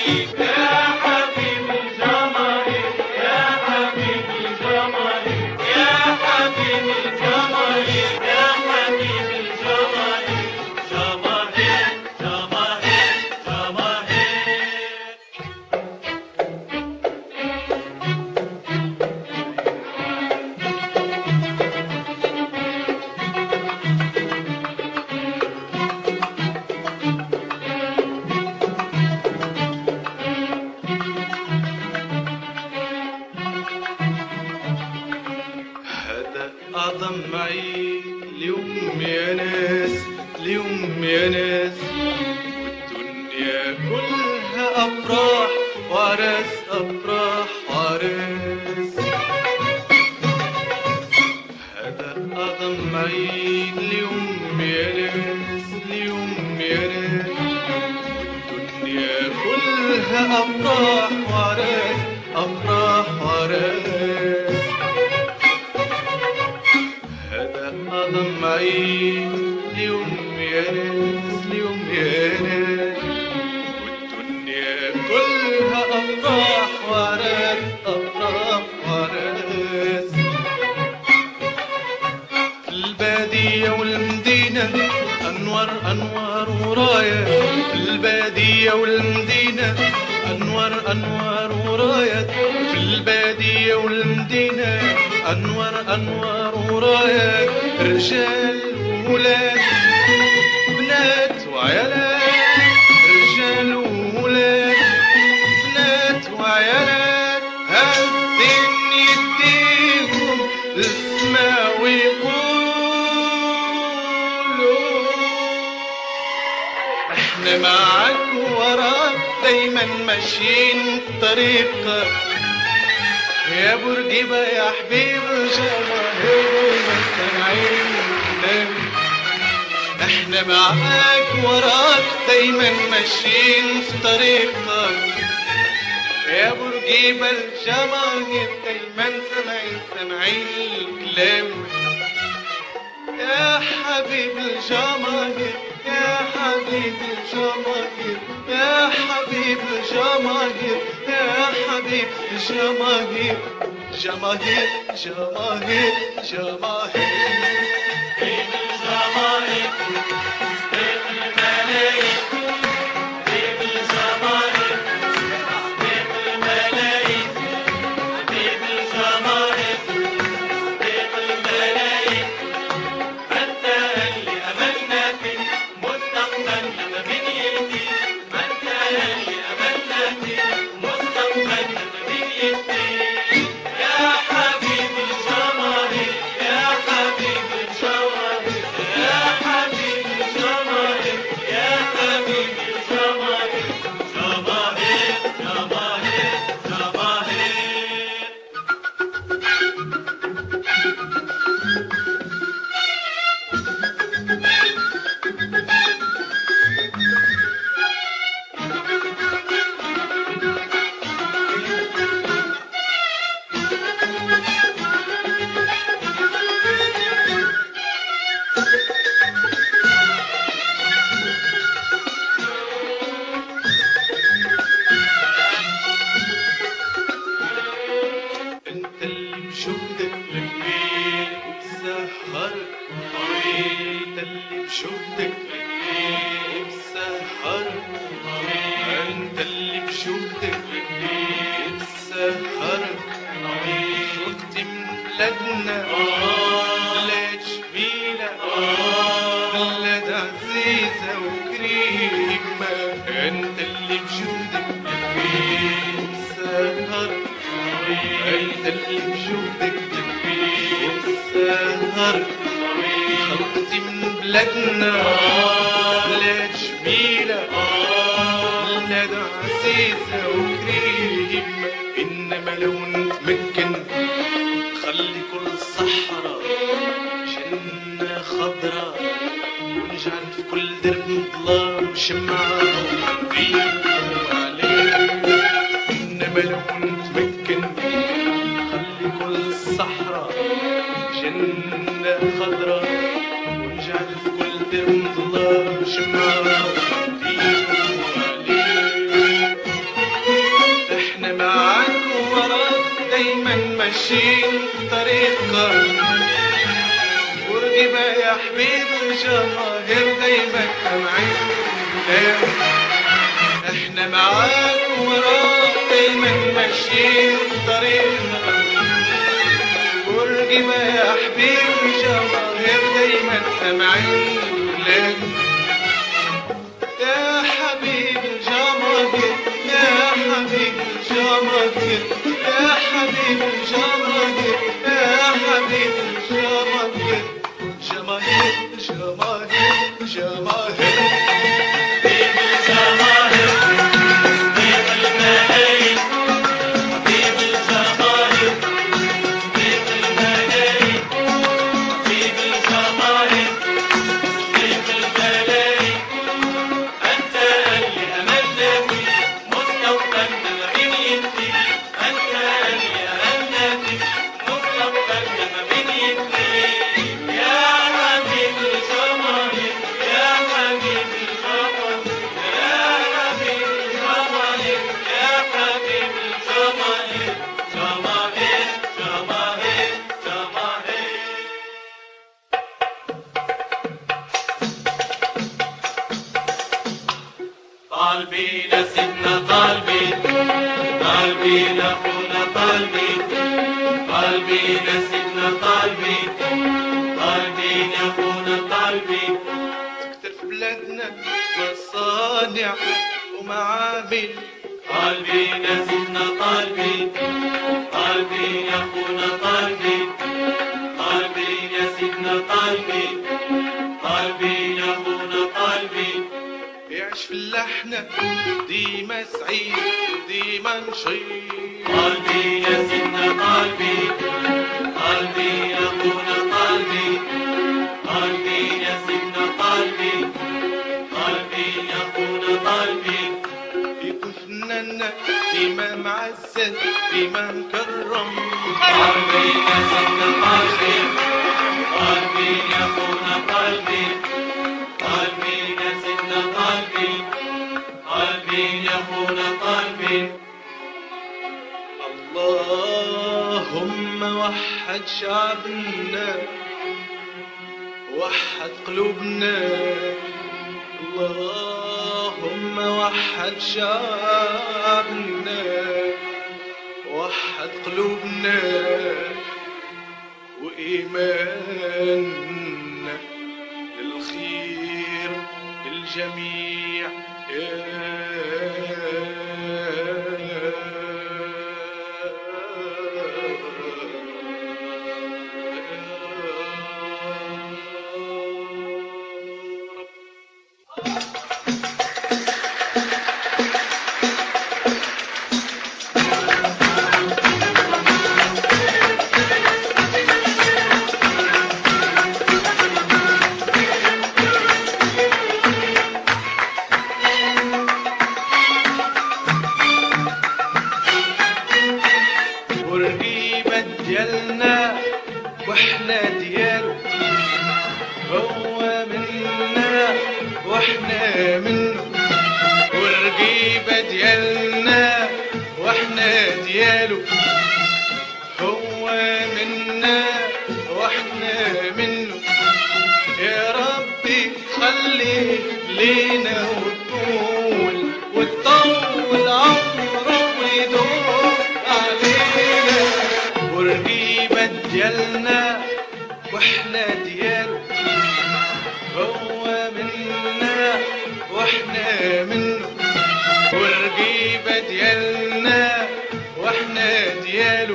هذا أعظم عيد اليوم يا ناس اليوم يا ناس والدنيا كلها أفراح وعرس أفراح وعرس هذا أعظم عيد اليوم يا ناس اليوم يا ناس والدنيا كلها أفراح وعرس أفراح وعرس هذا أعظم عيد اليوم يا ناس اليوم يا ناس والدنيا كلها أفراح وعراس أفراح وعراس في البادية والمدينة أنوار أنوار وراية في البادية والمدينة أنوار أنوار وراية في البادية والمدينة أنوار أنوار وراية رجال وولاد بنات وعيالات رجال وولاد بنات وعيالات هالدين يديهم السما ويقولوا احنا معاك وراك دايما ماشيين طريقك يا بورقيبة يا حبيب الجماهير مستمعين لك احنا معاك وراك دايما ماشيين في طريقك يا بورقيبة الجماهير دايما سامعين سامعين الكلام يا حبيب الجماهير يا حبيب الجماهير يا حبيب الجماهير يا حبيب الجماهير جماهير جماهير جماهير انت اللي بشوفتك للبيت وبسهر طويل انت اللي بشوفتك للبيت وبسهر طويل انت اللي بشوفتك للبيت وبسهر طويل شفت من بلادنا بلاد جميلة بلاد عزيزة وكريمة انت اللي بشوفتك للبيت وبسهر انت اللي بجودك تكبير السهر خلقتي من بلادنا بلاد جميلة بلاد عزيزة وكريمة إنما لو نتمكن خلي كل صحراء جنة خضراء ونجعل في كل درب ظلام شمعة ونبيض عليه إنما لو نتمكن خلي كل الصحراء جنة خضراء ونجعل في كل درب ظلام شمعة ونبيض عليه ماشيين في طريقك ورقبة يا حبيبي الجماهير دايما سامعين احنا معاك وراك دايما ماشيين في طريقك ورقبة يا حبيبي جماهير دايما سامعين لك يا حبيبي الجماهير يا حبيبي الجماهير يا حبيبي الجماهير يا حبيبي الجماهير جماهير جماهير جماهير طالبين سيدنا طالبين طالبين اخونا طالبين طالبين سيدنا طالبين طالبين اخونا طالبين تكتر في بلادنا مصانع ومعامل طالبين سيدنا طالبين طالبين اخونا طالبين طالبين يا سيدنا طالبين طالبين اخونا طالبين يعيش في اللحنة ديما سعيد ديما نشيط قلبي يا سيدنا قلبي قلبي أخونا قلبي قلبي يا سيدنا قلبي قلبي أخونا قلبي يكون فناننا ديما معزز ديما مكرم قلبي يا سيدنا قلبي قلبي أخونا قلبي قلبي يا سيدنا قلبي قلبي أخونا قلبي اللهم وحد شعبنا وحد قلوبنا اللهم وحد شعبنا وحد قلوبنا وإيماننا للخير للجميع يا رب ورقيبة ديالنا واحنا ديالو هو منا واحنا منه ورقيبة ديالنا واحنا ديالو هو منا واحنا منه يا ربي خلي لينا وطول وتطول عمره ويدوم علينا ورقيبة ديالنا واحنا ديالو هو منا واحنا منه ورقيبة ديالنا واحنا ديالو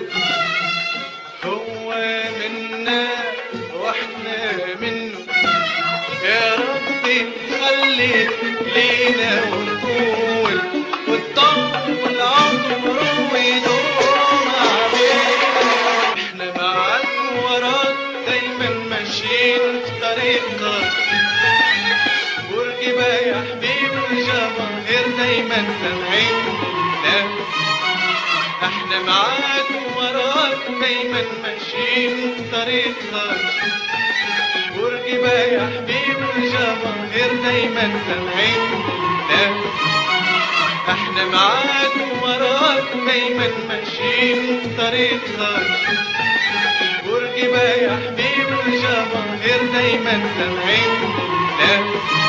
هو منا واحنا منه يا ربي خلي لينا ونطول وتطول عمره ويدوم علينا احنا معاك وراك دايما ماشيين في طريقك ورقبة يا حبيبي الجماهير دايما سامعين لك احنا معاك وراك دايما ماشيين في طريقك ورقبة يا حبيبي الجماهير دايما سامعين لك احنا معاك وراك دايما ماشيين طريق خاص برج ما يحمي والجماهير دايما سامعين لا